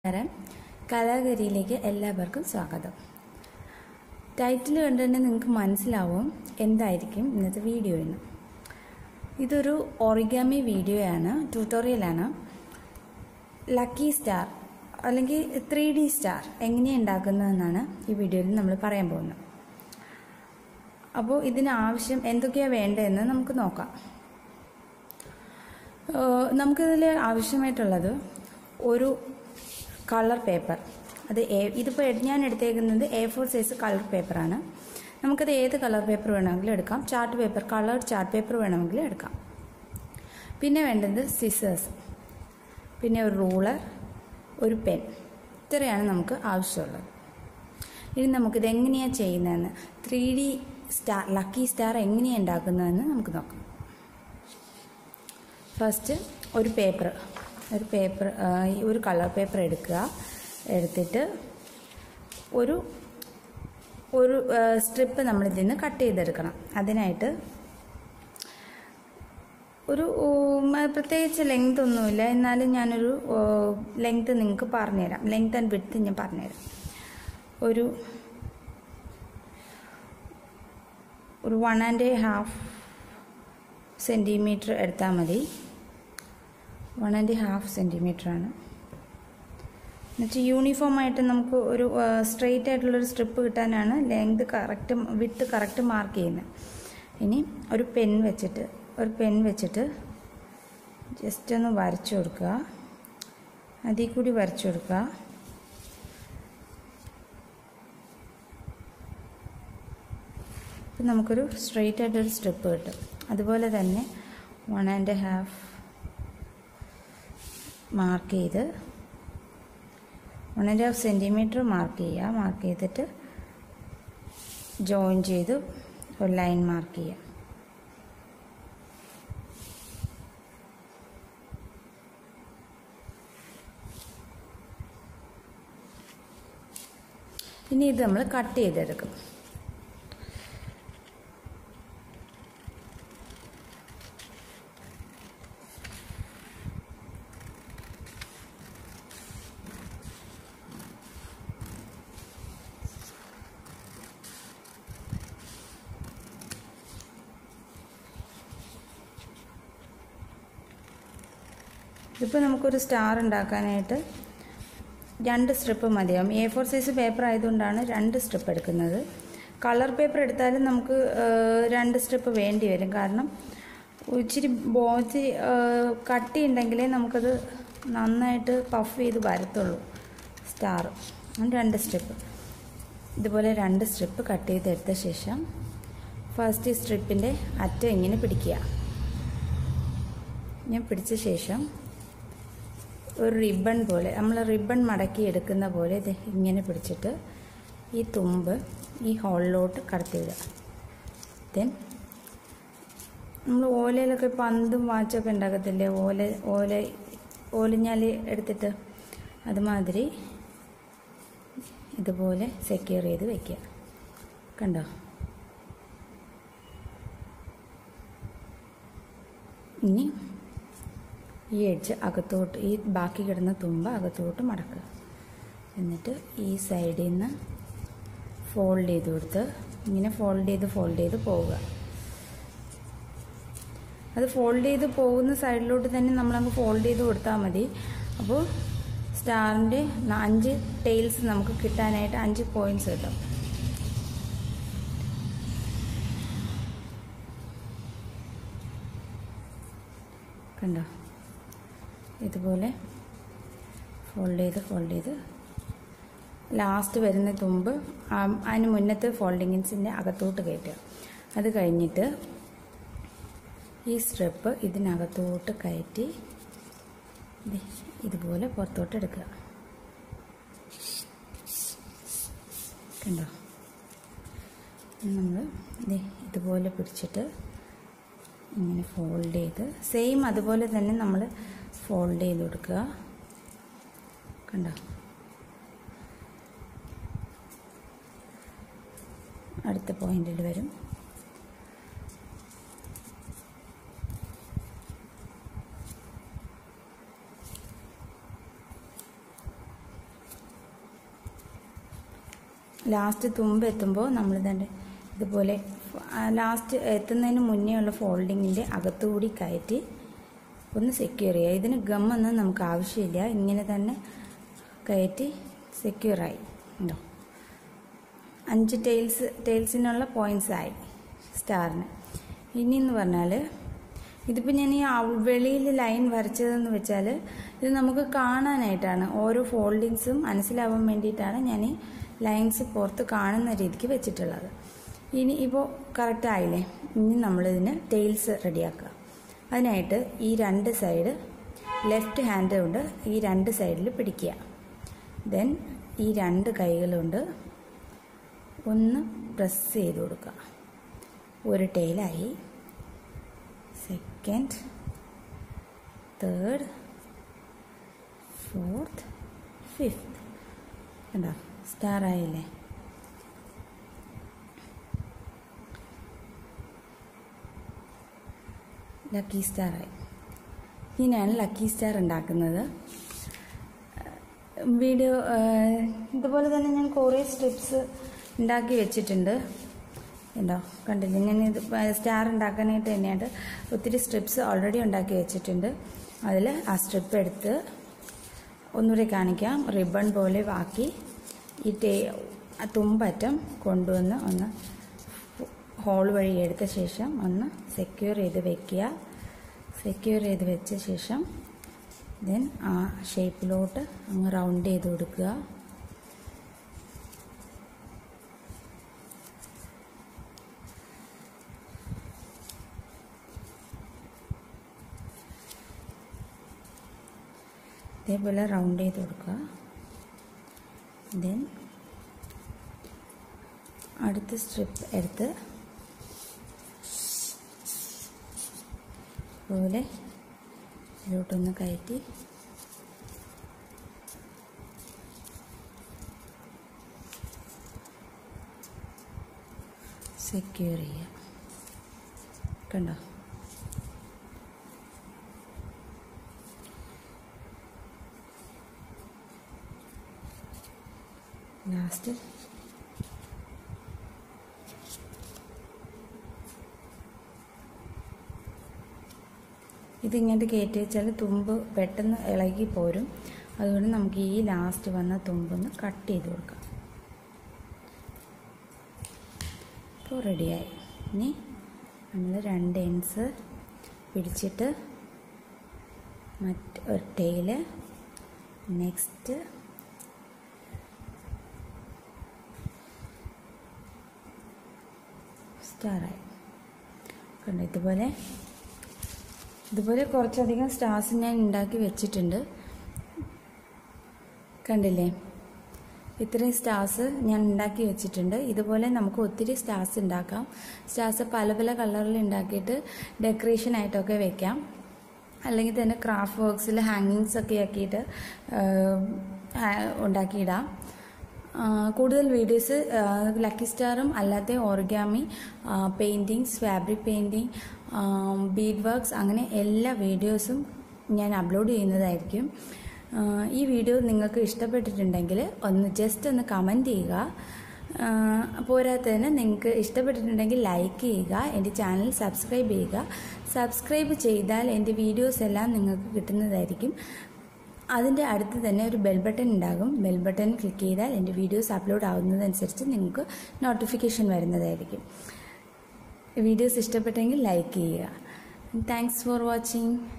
നമസ്കാരം കലാകരിയിലേക്ക് എല്ലാവർക്കും സ്വാഗതം ടൈറ്റിൽ കണ്ടു തന്നെ നിങ്ങൾക്ക് മനസ്സിലാവും എന്തായിരിക്കും ഇന്നത്തെ വീഡിയോ എന്ന് ഇതൊരു ഒറിഗാമി വീഡിയോയാണ് ട്യൂട്ടോറിയലാണ് ലക്കി സ്റ്റാർ അല്ലെങ്കിൽ ത്രീ ഡി സ്റ്റാർ എങ്ങനെയാണ് ഉണ്ടാക്കുന്നതെന്നാണ് ഈ വീഡിയോയിൽ നമ്മൾ പറയാൻ പോകുന്നത് അപ്പോൾ ഇതിന് ആവശ്യം എന്തൊക്കെയാണ് വേണ്ടതെന്ന് നമുക്ക് നോക്കാം ഏഹ് നമുക്കിതിൽ ആവശ്യമായിട്ടുള്ളത് ഒരു കളർ പേപ്പർ അത് എ ഇതിപ്പോൾ ഞാൻ എടുത്തേക്കുന്നത് എ ഫോർ സൈസ് കളർ പേപ്പറാണ് നമുക്കത് ഏത് കളർ പേപ്പർ വേണമെങ്കിലും എടുക്കാം chart paper colour chart paper വേണമെങ്കിലും എടുക്കാം പിന്നെ വേണ്ടത് സിസേഴ്സ് പിന്നെ ഒരു റൂളർ ഒരു പെൻ ഇത്രയാണ് നമുക്ക് ആവശ്യമുള്ളത് ഇനി നമുക്കിത് എങ്ങനെയാണ് ചെയ്യുന്നതെന്ന് three D star lucky star എങ്ങനെയാണ് ഉണ്ടാക്കുന്നതെന്ന് നമുക്ക് നോക്കാം ഫസ്റ്റ് ഒരു പേപ്പർ ഒരു പേപ്പർ ഒരു കളർ പേപ്പർ എടുക്കുക എടുത്തിട്ട് ഒരു ഒരു സ്ട്രിപ്പ് നമ്മൾ ഇതിൽ നിന്ന് കട്ട് ചെയ്തെടുക്കണം അതിനായിട്ട് ഒരു ഉം, പ്രത്യേകിച്ച് ലെങ്ത് ഒന്നുമില്ല എന്നാലും ഞാനൊരു ലെങ്ത് നിങ്ങൾക്ക് പറഞ്ഞുതരാം ലെങ്ത് ആൻഡ് വിഡ്ത്ത് ഞാൻ പറഞ്ഞുതരാം ഒരു ഒരു വൺ ആൻഡ് ഹാഫ് സെൻറ്റിമീറ്റർ എടുത്താൽ മതി വൺ ആൻഡ് ഹാഫ് സെൻറ്റിമീറ്ററാണ് എന്നുവെച്ചാൽ യൂണിഫോം ആയിട്ട് നമുക്ക് ഒരു സ്ട്രെയിറ്റ് ആയിട്ടുള്ളൊരു സ്ട്രിപ്പ് കിട്ടാനാണ് ലെങ്ത് കറക്റ്റ് വിട്ട് കറക്റ്റ് മാർക്ക് ചെയ്യുന്നത് ഇനി ഒരു പെൻ വെച്ചിട്ട് ഒരു പെൻ വെച്ചിട്ട് ജസ്റ്റ് ഒന്ന് വരച്ചു കൊടുക്കുക അതിൽ കൂടി വരച്ചു കൊടുക്കുക ഇപ്പം നമുക്കൊരു സ്ട്രെയിറ്റ് ആയിട്ടൊരു സ്ട്രിപ്പ് കിട്ടും അതുപോലെ തന്നെ വൺ ആൻഡ് ഹാഫ് മാർക്ക് ചെയ്ത് one and half centimetre mark ചെയ്യുക മാർക്ക് ചെയ്തിട്ട് ജോയിൻ ചെയ്ത് ഒരു ലൈൻ മാർക്ക് ചെയ്യുക ഇനി ഇത് നമ്മൾ കട്ട് ചെയ്തെടുക്കും ഇതിപ്പോൾ നമുക്കൊരു സ്റ്റാർ ഉണ്ടാക്കാനായിട്ട് രണ്ട് സ്ട്രിപ്പ് മതിയാവും എ ഫോർ സൈസ് പേപ്പർ ആയതുകൊണ്ടാണ് രണ്ട് സ്ട്രിപ്പ് എടുക്കുന്നത് കളർ പേപ്പർ എടുത്താലും നമുക്ക് ഏഹ്, രണ്ട് സ്ട്രിപ്പ് വേണ്ടി വരും കാരണം ഇച്ചിരി ബോച്ച് കട്ടി ഉണ്ടെങ്കിലേ നമുക്കത് നന്നായിട്ട് പഫ് ചെയ്ത് വരത്തുള്ളൂ സ്റ്റാർ രണ്ട് സ്ട്രിപ്പ് ഇതുപോലെ രണ്ട് സ്ട്രിപ്പ് കട്ട് ചെയ്തെടുത്ത ശേഷം ഫസ്റ്റ് സ്ട്രിപ്പിൻ്റെ അറ്റം ഇങ്ങനെ പിടിക്കുക ഞാൻ പിടിച്ച ശേഷം ഒരു റിബൺ പോലെ നമ്മൾ റിബൺ മടക്കി എടുക്കുന്ന പോലെ ഇത് ഇങ്ങനെ പിടിച്ചിട്ട് ഈ തുമ്പ് ഈ ഹോളിലോട്ട് കടത്തിവിടുക ദെൻ നമ്മൾ ഓലയിലൊക്കെ പന്തും വാച്ചൊക്കെ ഉണ്ടാക്കത്തില്ലേ ഓല ഓല ഓലഞ്ഞാലി എടുത്തിട്ട് അതുമാതിരി ഇതുപോലെ സെക്യൂർ ചെയ്ത് വെക്കുക കണ്ടോ ഇനി ഈ എഡ്ജ് അകത്തോട്ട് ഈ ബാക്കി കിടന്ന തുമ്പ അകത്തോട്ട് മടക്കുക എന്നിട്ട് ഈ സൈഡിൽ നിന്ന് ഫോൾഡ് ചെയ്ത് കൊടുത്ത് ഇങ്ങനെ ഫോൾഡ് ചെയ്ത് ഫോൾഡ് ചെയ്ത് പോവുക അത് ഫോൾഡ് ചെയ്ത് പോകുന്ന സൈഡിലോട്ട് തന്നെ നമ്മളങ്ങ് ഫോൾഡ് ചെയ്ത് കൊടുത്താൽ മതി അപ്പോൾ സ്റ്റാറിൻ്റെ അഞ്ച് ടെയിൽസ് നമുക്ക് കിട്ടാനായിട്ട് അഞ്ച് പോയിന്റ്സ് കിട്ടും കണ്ടോ ഇതുപോലെ ഫോൾഡ് ചെയ്ത് ഫോൾഡ് ചെയ്ത് ലാസ്റ്റ് വരുന്ന തുമ്പ് ആ- അതിന് മുന്നത്തെ ഫോൾഡിങ്സിൻ്റെ അകത്തോട്ട് കയറ്റുക അത് കഴിഞ്ഞിട്ട് ഈ സ്ട്രിപ്പ് ഇതിനകത്തോട്ട് കയറ്റി ദേ ഇതുപോലെ പുറത്തോട്ട് എടുക്കുക കണ്ടോ നമ്മൾ ദേ ഇതുപോലെ പിടിച്ചിട്ട് ഇങ്ങനെ ഫോൾഡ് ചെയ്ത് സെയിം അതുപോലെ തന്നെ നമ്മൾ ഫോൾഡ് ചെയ്ത് കൊടുക്കുക കണ്ടോ അടുത്ത പോയിന്റിൽ വരും ലാസ്റ്റ് തുമ്പ് എത്തുമ്പോൾ നമ്മൾ തന്നെ ഇതുപോലെ ലാസ്റ്റ് എത്തുന്നതിന് മുന്നേ ഉള്ള ഫോൾഡിങ്ങിൻ്റെ അകത്തുകൂടി കയറ്റി ഒന്ന് സെക്യൂർ ചെയ്യുക ഇതിന് ഗമ്മൊന്നും നമുക്ക് ആവശ്യമില്ല ഇങ്ങനെ തന്നെ കയറ്റി സെക്യൂറായി ഉണ്ടോ അഞ്ച് ടെയിൽസ് ടെയിൽസിനുള്ള പോയിൻറ്റ്സ് ആയി സ്റ്റാറിന് ഇനി എന്ന് പറഞ്ഞാൽ ഇതിപ്പോൾ ഞാൻ ഈ ഔ- വെളിയിൽ ലൈൻ വരച്ചതെന്ന് വെച്ചാൽ ഇത് നമുക്ക് കാണാനായിട്ടാണ് ഓരോ ഫോൾഡിങ്സും മനസ്സിലാവാൻ വേണ്ടിയിട്ടാണ് ഞാൻ ഈ ലൈൻസ് പുറത്ത് കാണുന്ന രീതിക്ക് വെച്ചിട്ടുള്ളത് ഇനി ഇപ്പോൾ കറക്റ്റ് ആയില്ലേ ഇനി നമ്മളിതിന് ടെയിൽസ് റെഡിയാക്കുക അതിനായിട്ട് ഈ രണ്ട് സൈഡ് ലെഫ്റ്റ് ഹാൻഡ് കൊണ്ട് ഈ രണ്ട് സൈഡിൽ പിടിക്കുക ദെൻ ഈ രണ്ട് കൈകളുണ്ട് ഒന്ന് പ്രസ് ചെയ്ത് കൊടുക്കുക ഒരു ടെയിലായി സെക്കൻഡ് തേർഡ് ഫോർത്ത് ഫിഫ്ത്ത് കണ്ടോ സ്റ്റാർ ആയില്ലേ ലക്കി സ്റ്റാറായി ഇങ്ങനെയാണ് ലക്കി സ്റ്റാർ ഉണ്ടാക്കുന്നത് വീഡിയോ ഇതുപോലെ തന്നെ ഞാൻ കുറേ സ്ട്രിപ്സ് ഉണ്ടാക്കി വെച്ചിട്ടുണ്ട് ഉണ്ടോ കണ്ടില്ലേ ഞാൻ ഇത് സ്റ്റാർ ഉണ്ടാക്കാനായിട്ട് തന്നെയായിട്ട് ഒത്തിരി സ്ട്രിപ്സ് ഓൾറെഡി ഉണ്ടാക്കി വെച്ചിട്ടുണ്ട് അതിൽ ആ സ്ട്രിപ്പ് എടുത്ത് ഒന്നുകൂടി കാണിക്കാം റിബൺ പോലെ ആക്കി ഈ ടേ ആ തുമ്പറ്റം കൊണ്ടുവന്ന് ഒന്ന് ഹോൾ വഴി എടുത്ത ശേഷം ഒന്ന് സെക്യൂർ ചെയ്ത് വെക്കുക സെക്യൂർ ചെയ്ത് വെച്ച ശേഷം ദെൻ ആ ഷേപ്പിലോട്ട് അങ്ങ് റൗണ്ട് ചെയ്ത് കൊടുക്കുക ഇതേപോലെ റൗണ്ട് ചെയ്ത് കൊടുക്കുക ദെൻ അടുത്ത സ്ട്രിപ്പ് എടുത്ത് അതുപോലെ ഇതിലോട്ടൊന്ന് കയറ്റി സെക്യൂർ ചെയ്യുക കണ്ടോ ലാസ്റ്റ് ഇതിങ്ങോട്ട് കയറ്റി വെച്ചാൽ തുമ്പ് പെട്ടെന്ന് ഇളകി പോരും അതുകൊണ്ട് നമുക്ക് ഈ ലാസ്റ്റ് വന്ന തുമ്പൊന്ന് കട്ട് ചെയ്ത് കൊടുക്കാം ഇപ്പോൾ റെഡിയായി ഇനി നമ്മൾ രണ്ട് എൻസ് പിടിച്ചിട്ട് മറ്റ് ഒരു ടെയില് നെക്സ്റ്റ് സ്റ്റാറായി കണ്ടോ ഇതുപോലെ ഇതുപോലെ കുറച്ചധികം സ്റ്റാർസ് ഞാൻ ഉണ്ടാക്കി വെച്ചിട്ടുണ്ട് കണ്ടില്ലേ ഇത്രയും സ്റ്റാർസ് ഞാൻ ഉണ്ടാക്കി വെച്ചിട്ടുണ്ട് ഇതുപോലെ നമുക്ക് ഒത്തിരി സ്റ്റാർസ് ഉണ്ടാക്കാം സ്റ്റാർസ് പല പല കളറിൽ ഉണ്ടാക്കിയിട്ട് ഡെക്കറേഷൻ ആയിട്ടൊക്കെ വെക്കാം അല്ലെങ്കിൽ തന്നെ ക്രാഫ്റ്റ് വർക്ക്സിൽ ഹാങ്ങിങ്സ് ഒക്കെ ആക്കിയിട്ട് ഉണ്ടാക്കിയിടാം ആ, കൂടുതൽ വീഡിയോസ് ലക്കി സ്റ്റാറും അല്ലാത്ത origami paintings fabric painting bead works അങ്ങനെ എല്ലാ വീഡിയോസും ഞാൻ അപ്ലോഡ് ചെയ്യുന്നതായിരിക്കും ആ, ഈ വീഡിയോ നിങ്ങൾക്ക് ഇഷ്ടപ്പെട്ടിട്ടുണ്ടെങ്കിൽ ഒന്ന് ജസ്റ്റ് ഒന്ന് കമൻറ്റ് ചെയ്യുക ആ, പോരാത്തതിന് നിങ്ങൾക്ക് ഇഷ്ടപ്പെട്ടിട്ടുണ്ടെങ്കിൽ ലൈക്ക് ചെയ്യുക എൻ്റെ ചാനൽ സബ്സ്ക്രൈബ് ചെയ്യുക സബ്സ്ക്രൈബ് ചെയ്താൽ എൻ്റെ വീഡിയോസ് എല്ലാം നിങ്ങൾക്ക് കിട്ടുന്നതായിരിക്കും അതിൻ്റെ അടുത്ത് തന്നെ ഒരു ബെൽ ബട്ടൺ ഉണ്ടാകും ബെൽ ബട്ടൺ ക്ലിക്ക് ചെയ്താൽ എൻ്റെ വീഡിയോസ് അപ്ലോഡ് ആവുന്നതനുസരിച്ച് നിങ്ങൾക്ക് നോട്ടിഫിക്കേഷൻ വരുന്നതായിരിക്കും വീഡിയോസ് ഇഷ്ടപ്പെട്ടെങ്കിൽ ലൈക്ക് ചെയ്യുക താങ്ക്സ് ഫോർ വാച്ചിങ്